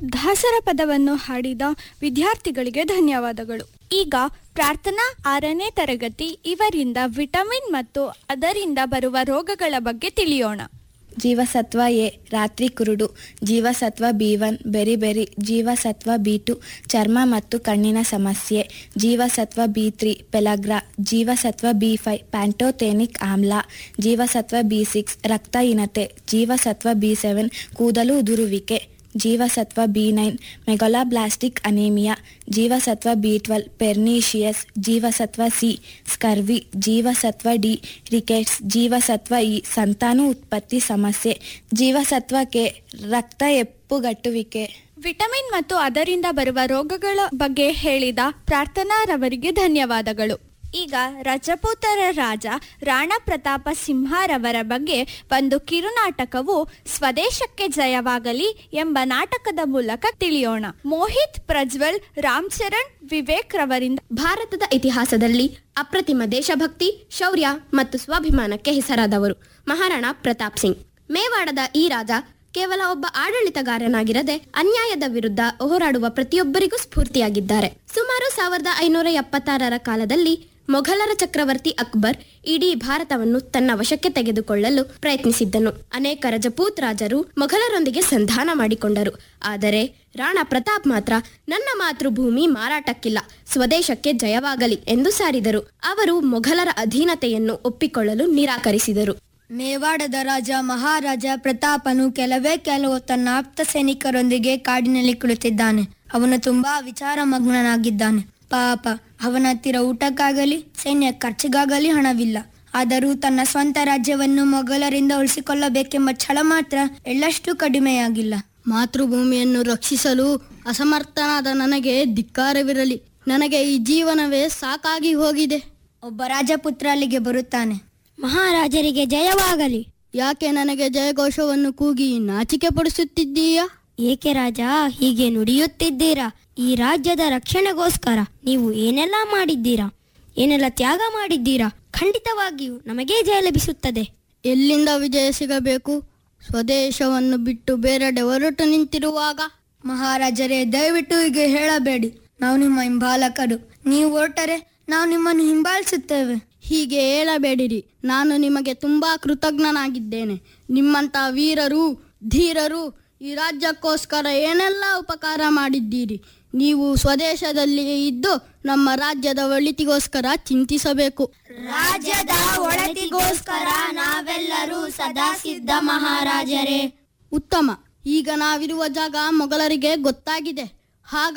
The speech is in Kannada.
ದಾಸರ ಪದವನ್ನು ಹಾಡಿದ ವಿದ್ಯಾರ್ಥಿಗಳಿಗೆ ಧನ್ಯವಾದಗಳು ಈಗ ಪ್ರಾರ್ಥನಾ ಆರನೇ ತರಗತಿ ಇವರಿಂದ ವಿಟಮಿನ್ ಮತ್ತು ಅದರಿಂದ ಬರುವ ರೋಗಗಳ ಬಗ್ಗೆ ತಿಳಿಯೋಣ ಜೀವಸತ್ವ ಎ ರಾತ್ರಿ ಕುರುಡು ಜೀವಸತ್ವ ಬಿ ಒನ್ ಬೆರಿ ಬೆರಿ ಜೀವಸತ್ವ ಬಿ ಟು ಚರ್ಮ ಮತ್ತು ಕಣ್ಣಿನ ಸಮಸ್ಯೆ ಜೀವಸತ್ವ ಬಿ ತ್ರೀ ಪೆಲಗ್ರಾ ಜೀವಸತ್ವ ಬಿ ಫೈ ಪ್ಯಾಂಟೋಥೆನಿಕ್ ಆಮ್ಲ ಜೀವಸತ್ವ ಬಿ ಸಿಕ್ಸ್ ರಕ್ತಹೀನತೆ ಜೀವಸತ್ವ ಬಿ ಸೆವೆನ್ ಕೂದಲು ಉದುರುವಿಕೆ ಜೀವಸತ್ವ ಬಿ ನೈನ್ ಮೆಗೊಲಾಬ್ಲಾಸ್ಟಿಕ್ ಅನೇಮಿಯಾ ಜೀವಸತ್ವ ಬಿ ಟ್ವೆಲ್ ಪೆರ್ನೀಷಿಯಸ್ ಜೀವಸತ್ವ ಸಿ ಸ್ಕರ್ವಿ ಜೀವಸತ್ವ ಡಿ ರಿಕೆಟ್ಸ್ ಜೀವಸತ್ವ ಇ ಸಂತಾನ ಉತ್ಪತ್ತಿ ಸಮಸ್ಯೆ ಜೀವಸತ್ವ ಕೆ ರಕ್ತ ಎಪ್ಪುಗಟ್ಟುವಿಕೆ ವಿಟಮಿನ್ ಮತ್ತು ಅದರಿಂದ ಬರುವ ರೋಗಗಳ ಬಗ್ಗೆ ಹೇಳಿದ ಪ್ರಾರ್ಥನಾರವರಿಗೆ ಧನ್ಯವಾದಗಳು ಈಗ ರಜಪೂತರ ರಾಜ ರಾಣಾ ಪ್ರತಾಪ ಸಿಂಹರವರ ಬಗ್ಗೆ ಒಂದು ಕಿರುನಾಟಕವು ಸ್ವದೇಶಕ್ಕೆ ಜಯವಾಗಲಿ ಎಂಬ ನಾಟಕದ ಮೂಲಕ ತಿಳಿಯೋಣ ಮೋಹಿತ್ ಪ್ರಜ್ವಲ್ ರಾಮ್ ಚರಣ್ ವಿವೇಕ್ ರವರಿಂದ ಭಾರತದ ಇತಿಹಾಸದಲ್ಲಿ ಅಪ್ರತಿಮ ದೇಶಭಕ್ತಿ ಶೌರ್ಯ ಮತ್ತು ಸ್ವಾಭಿಮಾನಕ್ಕೆ ಹೆಸರಾದವರು ಮಹಾರಾಣಾ ಪ್ರತಾಪ್ ಸಿಂಗ್ ಮೇವಾಡದ ಈ ರಾಜ ಕೇವಲ ಒಬ್ಬ ಆಡಳಿತಗಾರನಾಗಿರದೆ ಅನ್ಯಾಯದ ವಿರುದ್ಧ ಹೋರಾಡುವ ಪ್ರತಿಯೊಬ್ಬರಿಗೂ ಸ್ಫೂರ್ತಿಯಾಗಿದ್ದಾರೆ ಸುಮಾರು ಸಾವಿರದ ಐನೂರ ಎಪ್ಪತ್ತಾರರ ಕಾಲದಲ್ಲಿ ಮೊಘಲರ ಚಕ್ರವರ್ತಿ ಅಕ್ಬರ್ ಇಡೀ ಭಾರತವನ್ನು ತನ್ನ ವಶಕ್ಕೆ ತೆಗೆದುಕೊಳ್ಳಲು ಪ್ರಯತ್ನಿಸಿದ್ದನು ಅನೇಕ ರಜಪೂತ್ ರಾಜರು ಮೊಘಲರೊಂದಿಗೆ ಸಂಧಾನ ಮಾಡಿಕೊಂಡರು ಆದರೆ ರಾಣಾ ಪ್ರತಾಪ್ ಮಾತ್ರ ನನ್ನ ಮಾತೃಭೂಮಿ ಮಾರಾಟಕ್ಕಿಲ್ಲ ಸ್ವದೇಶಕ್ಕೆ ಜಯವಾಗಲಿ ಎಂದು ಸಾರಿದರು ಅವರು ಮೊಘಲರ ಅಧೀನತೆಯನ್ನು ಒಪ್ಪಿಕೊಳ್ಳಲು ನಿರಾಕರಿಸಿದರು ಮೇವಾಡದ ರಾಜ ಮಹಾರಾಜ ಪ್ರತಾಪನು ಕೆಲವೇ ಕೆಲವು ತನ್ನ ಆಪ್ತ ಸೈನಿಕರೊಂದಿಗೆ ಕಾಡಿನಲ್ಲಿ ಕುಳಿತಿದ್ದಾನೆ ಅವನು ತುಂಬಾ ವಿಚಾರಮಗ್ನನಾಗಿದ್ದಾನೆ ಪಾಪ ಅವನ ಹತ್ತಿರ ಊಟಕ್ಕಾಗಲಿ ಸೈನ್ಯ ಖರ್ಚಿಗಾಗಲಿ ಹಣವಿಲ್ಲ ಆದರೂ ತನ್ನ ಸ್ವಂತ ರಾಜ್ಯವನ್ನು ಮೊಘಲರಿಂದ ಉಳಿಸಿಕೊಳ್ಳಬೇಕೆಂಬ ಛಲ ಮಾತ್ರ ಎಳ್ಳಷ್ಟು ಕಡಿಮೆಯಾಗಿಲ್ಲ ಮಾತೃಭೂಮಿಯನ್ನು ರಕ್ಷಿಸಲು ಅಸಮರ್ಥನಾದ ನನಗೆ ಧಿಕ್ಕಾರವಿರಲಿ ನನಗೆ ಈ ಜೀವನವೇ ಸಾಕಾಗಿ ಹೋಗಿದೆ ಒಬ್ಬ ರಾಜಪುತ್ರ ಅಲ್ಲಿಗೆ ಬರುತ್ತಾನೆ ಮಹಾರಾಜರಿಗೆ ಜಯವಾಗಲಿ ಯಾಕೆ ನನಗೆ ಜಯಘೋಷವನ್ನು ಕೂಗಿ ನಾಚಿಕೆ ಪಡಿಸುತ್ತಿದ್ದೀಯಾ ಏಕೆ ರಾಜ ಹೀಗೆ ನುಡಿಯುತ್ತಿದ್ದೀರಾ ಈ ರಾಜ್ಯದ ರಕ್ಷಣೆಗೋಸ್ಕರ ನೀವು ಏನೆಲ್ಲ ಮಾಡಿದ್ದೀರಾ ಏನೆಲ್ಲ ತ್ಯಾಗ ಮಾಡಿದ್ದೀರಾ ಖಂಡಿತವಾಗಿಯೂ ನಮಗೇ ಜಯ ಲಭಿಸುತ್ತದೆ ಎಲ್ಲಿಂದ ವಿಜಯ ಸಿಗಬೇಕು ಸ್ವದೇಶವನ್ನು ಬಿಟ್ಟು ಬೇರೆಡೆ ಹೊರಟು ನಿಂತಿರುವಾಗ ಮಹಾರಾಜರೇ ದಯವಿಟ್ಟು ಈಗ ಹೇಳಬೇಡಿ ನಾವು ನಿಮ್ಮ ಹಿಂಬಾಲಕರು ನೀವು ಹೊರಟರೆ ನಾವು ನಿಮ್ಮನ್ನು ಹಿಂಬಾಲಿಸುತ್ತೇವೆ ಹೀಗೆ ಹೇಳಬೇಡಿರಿ ನಾನು ನಿಮಗೆ ತುಂಬಾ ಕೃತಜ್ಞನಾಗಿದ್ದೇನೆ ನಿಮ್ಮಂತ ವೀರರು ಧೀರರು ಈ ರಾಜ್ಯಕ್ಕೋಸ್ಕರ ಏನೆಲ್ಲ ಉಪಕಾರ ಮಾಡಿದ್ದೀರಿ ನೀವು ಸ್ವದೇಶದಲ್ಲಿ ಇದ್ದು ನಮ್ಮ ರಾಜ್ಯದ ಒಳಿತಿಗೋಸ್ಕರ ಚಿಂತಿಸಬೇಕು ರಾಜ್ಯದ ಒಳತಿಗೋಸ್ಕರ ನಾವೆಲ್ಲರೂ ಸದಾ ಸಿದ್ಧ ಮಹಾರಾಜರೇ ಉತ್ತಮ ಈಗ ನಾವಿರುವ ಜಾಗ ಮೊಘಲರಿಗೆ ಗೊತ್ತಾಗಿದೆ ಹಾಗ